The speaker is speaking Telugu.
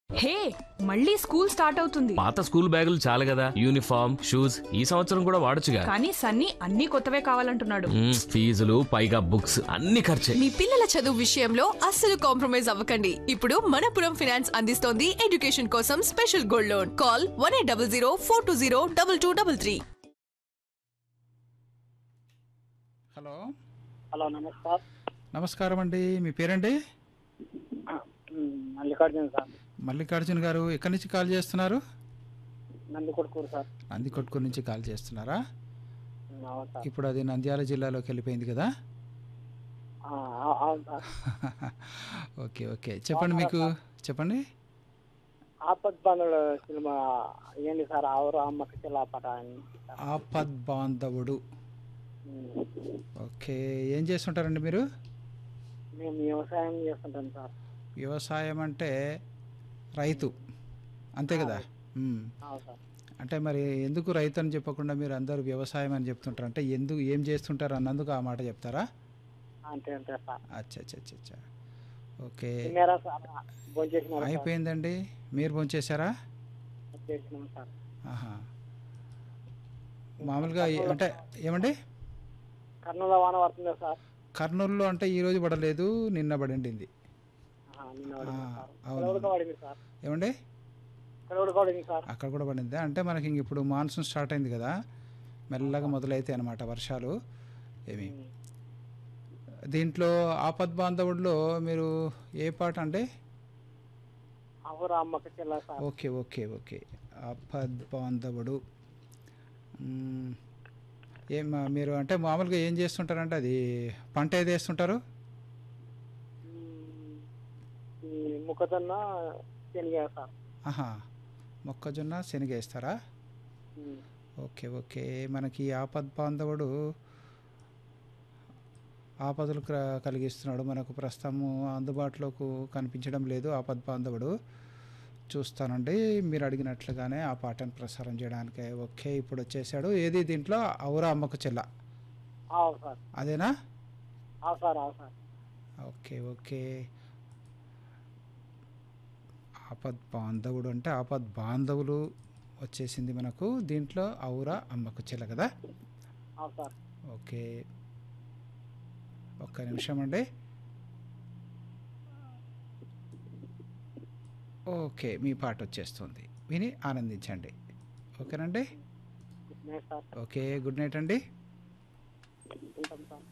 హే మళ్ళీ స్కూల్ స్టార్ట్ అవుతుంది పాత స్కూల్ బ్యాగులు చాలు కదా యూనిఫామ్ షూస్ ఈ సంవత్సరం కూడా వాడొచ్చుగా కానీ సన్నీ అన్ని కొత్తవే కావాలంటున్నాడు మ్మ్, ఫీజులు పైగా బుక్స్ అన్ని ఖర్చే మీ పిల్లల చదువు విషయంలో అస్సలు కాంప్రమైజ్ అవ్వకండి ఇప్పుడు మనపురం ఫైనాన్స్ అందిస్తోంది ఎడ్యుకేషన్ కోసం special gold loan call one eight double zero four two zero double two double three hello hello నమస్కార్ నమస్కారం అండి మీ పేరండి మ్, మల్లికార్జున సార్ మల్లికార్జున గారు ఎక్కడి నుంచి కాల్ చేస్తున్నారు నంది కొడుకూరు సార్ నందికొట్కూరు నుంచి కాల్ చేస్తున్నారా మ్, అవును సార్ ఇప్పుడు అది నంద్యాల జిల్లాలోకి వెళ్ళిపోయింది కదా ఆ, ఆ- అవును సార్ ఓకే ఓకే చెప్పండి మీకు చెప్పండి ఆపద్ బంధువుల సినిమా ఏంటి సార్ ఆవురు అమ్మకి చిల్లాపట అని సార్. ఆపద్ బాంధవుడు మ్, ఓకే ఏం చేస్తుంటారండి మీరు మేము వ్యవసాయం చేస్తుంటాం సార్ వ్యవసాయం అంటే రైతు అంతే కదా మ్మ్. అవును సార్ అంటే మరి ఎందుకు రైతు అని చెప్పకుండా మీరు అందరూ వ్యవసాయం అని చెప్తుంటారు అంటే ఎందుకు ఏం చేస్తుంటారు అన్నందుకు ఆ మాట చెప్తారా అంతే అంతే సార్ అచ్చా అచ్చా అచ్చా అచ్చా ఓకే తిన్నారా సార్ భోంచేసినారా సార్ అయిపోయిందండి మీరు భోంచేశారా చేసినాం సార్ ఆహా మామూలుగా ఏ- అంటే ఏమండి కర్నూలు వాన పడుతుందా సార్ కర్నూలులో అంటే ఈరోజు పడలేదు నిన్న పడింది ఆ, నిన్న పడింది ఆ, సార్ అవును. ఇక్కడ కూడా పడింది సార్ ఏమండి ఇక్కడ కూడా పడింది సార్ అక్కడ కూడా పడింది అంటే మనకి ఇంక ఇప్పుడు మాన్సూన్ స్టార్ట్ అయింది కదా మెల్లగా మొదలైతాయి అన్నమాట వర్షాలు ఏమి మ్, దీంట్లో ఆపద్ బాంధవుడిలో మీరు ఏ పాట అంటే ఆవురు అమ్మకి చిల్ల సార్ ఓకే ఓకే ఓకే ఆపద్ బాంధవుడు మ్మ్. ఏం మీరు అంటే మామూలుగా ఏం చేస్తుంటారంటే అది పంట ఏది వేస్తుంటారు మ్, ఈ ముక్కజొన్న శనిగా సార్ ఆహా మొక్కజొన్న శనగ వేస్తారా మ్, ఓకే ఓకే మనకి ఈ ఆపద్ బాంధవుడు ఆపదలు క్ర- కలిగిస్తున్నాడు మనకు ప్రస్తుతము అందుబాటులోకి కనిపించడం లేదు ఆపద్ బాంధవుడు చూస్తానండి మీరు అడిగినట్లుగానే ఆ పాటను ప్రసారం చేయడానికి ఓకే ఇప్పుడు వచ్చేసాడు ఏది దీంట్లో ఔరా అమ్మకు చెల్ల అవు సార్ అదేనా అవు సార్ అవు సార్ ఓకే ఓకే ఆపద్ బాంధవుడు అంటే ఆపద్ బాంధవులు వచ్చేసింది మనకు దీంట్లో ఔరా అమ్మకు చెల్ల కదా అవు సార్ ఓకే ఒక్క నిమిషం అండి ఓకే మీ పాట వచ్చేస్తుంది విని ఆనందించండి ఓకేనండి good night sir okay good night అండి ఉంటాం సార్